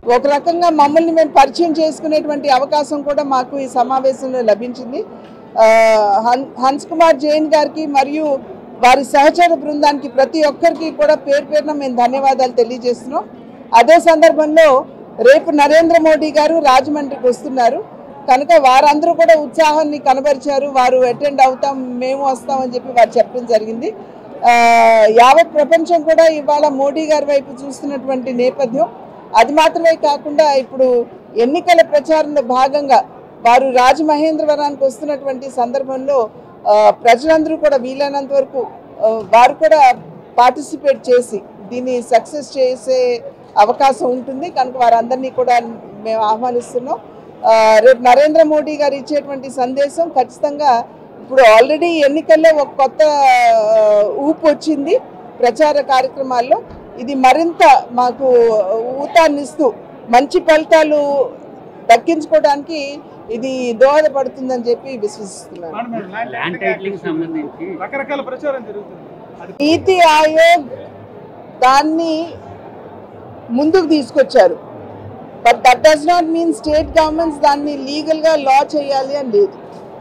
ఒక రకంగా మమ్మల్ని మేము పరిచయం చేసుకునేటువంటి అవకాశం కూడా మాకు ఈ సమావేశంలో లభించింది ఆ, హన్- హన్స్ కుమార్ జైన్ గారికి మరియు వారి సహచర బృందానికి ప్రతి ఒక్కరికి కూడా పేరు పేరున మేము ధన్యవాదాలు తెలియజేస్తున్నాం అదే సందర్భంలో రేపు నరేంద్ర మోడీ గారు రాజమండ్రికి వస్తున్నారు కనుక వారందరూ కూడా ఉత్సాహాన్ని కనబరిచారు వారు అటెండ్ అవుతాం మేము వస్తామని చెప్పి వారు చెప్పడం జరిగింది ఆ, యావత్ ప్రపంచం కూడా ఇవాళ మోడీ గారి వైపు చూస్తున్నటువంటి నేపథ్యం అది మాత్రమే కాకుండా ఇప్పుడు ఎన్నికల ప్రచారంలో భాగంగా వారు రాజమహేంద్రవరానికి వస్తున్నటువంటి సందర్భంలో ఆ, ప్రజలందరూ కూడా వీలైనంత వరకు ఆ, వారు కూడా పార్టిసిపేట్ చేసి దీన్ని సక్సెస్ చేసే అవకాశం ఉంటుంది కనుక వారందరినీ కూడా మేము ఆహ్వానిస్తున్నాం ఆ, రేపు నరేంద్ర మోడీ గారు ఇచ్చేటువంటి సందేశం ఖచ్చితంగా ఇప్పుడు ఆల్రెడీ ఎన్నికల్లో ఒక కొత్త ఆ, ఊపు వచ్చింది ప్రచార కార్యక్రమాల్లో ఇది మరింత మాకు ఊతాన్నిస్తూ మంచి ఫలితాలు దక్కించుకోవడానికి ఇది దోహదపడుతుందని చెప్పి విశ్వసిస్తున్నాను madam, madam, land land titling సంబంధించి రకరకాల ప్రచారం జరుగుతుంది అది నీతి ఆయోగ్ దాన్ని ముందుకు తీసుకొచ్చారు but that does not mean state governments దాన్ని లీగల్గా లా చేయాలి అని లేదు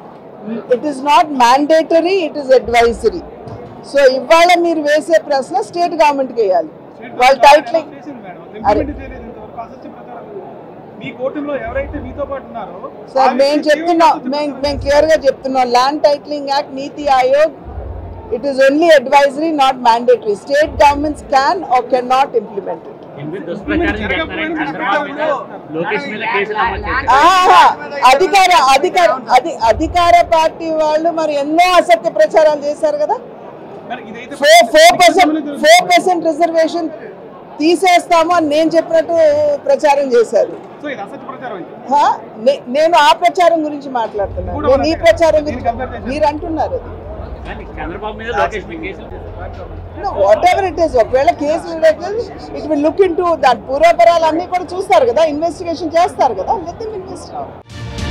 it is not mandatory it is advisory so ఇవాళ మీరు వేసే ప్రశ్న స్టేట్ గవర్నమెంట్కి వేయాలి వాళ్ళ టైటిలింగ్ చేసింది మేడం అరే. ఇంప్లిమెంట్ చేయలేదు ఇంతవరకు అసత్య ప్రచారం మీ కూటమిలో ఎవరైతే మీతో పాటు ఉన్నారో సార్ ఆ మేము వ్యక్తి చెప్తున్నాం తీవ్ర మేము అసత్య మేము క్లియర్గా చెప్తున్నాం land titling act NITI Aayog it is only advisory not mandatory state governments can or can not implement it ఎందుకు దుష్ప్రచారం చేస్తున్నారని చంద్రబాబు మీద లోకేష్ మీద కేసులు నమోదు చేశారు ఆహా, అధికార అధికార అధి అధికార పార్టీ వాళ్ళు మరి ఎన్నో అసత్య ప్రచారాలు చేశారు కదా మరి ఇదైతే ఫోర్ ఫోర్ పర్సెంట్ సంబంధించిన ఫోర్ పర్సెంట్ రిజర్వేషన్ తీసేస్తాము అని నేను చెప్పినట్టు ప్రచారం చేశారు సో ఇది అసత్య ప్రచారం ఇది హా? నే- నేను ఆ ప్రచారం గురించి మాట్లాడుతున్నాను కూడా నేను ఈ మనకి ప్రచారం దీన్ని గురించి compare చేశారు. మీరు అంటున్నారు కానీ చంద్రబాబు మీద లోకేష్ మీద కేసులు చేశారు వాట్ ఎవర్ ఇట్ ఈస్ ఒకవేళ కేసులు it will look into that పూర్వపరాలు అన్ని కూడా చూస్తారు కదా ఇన్వెస్టిగేషన్ చేస్తారు కదా లెట్ దెమ్ ఇన్వెస్ట్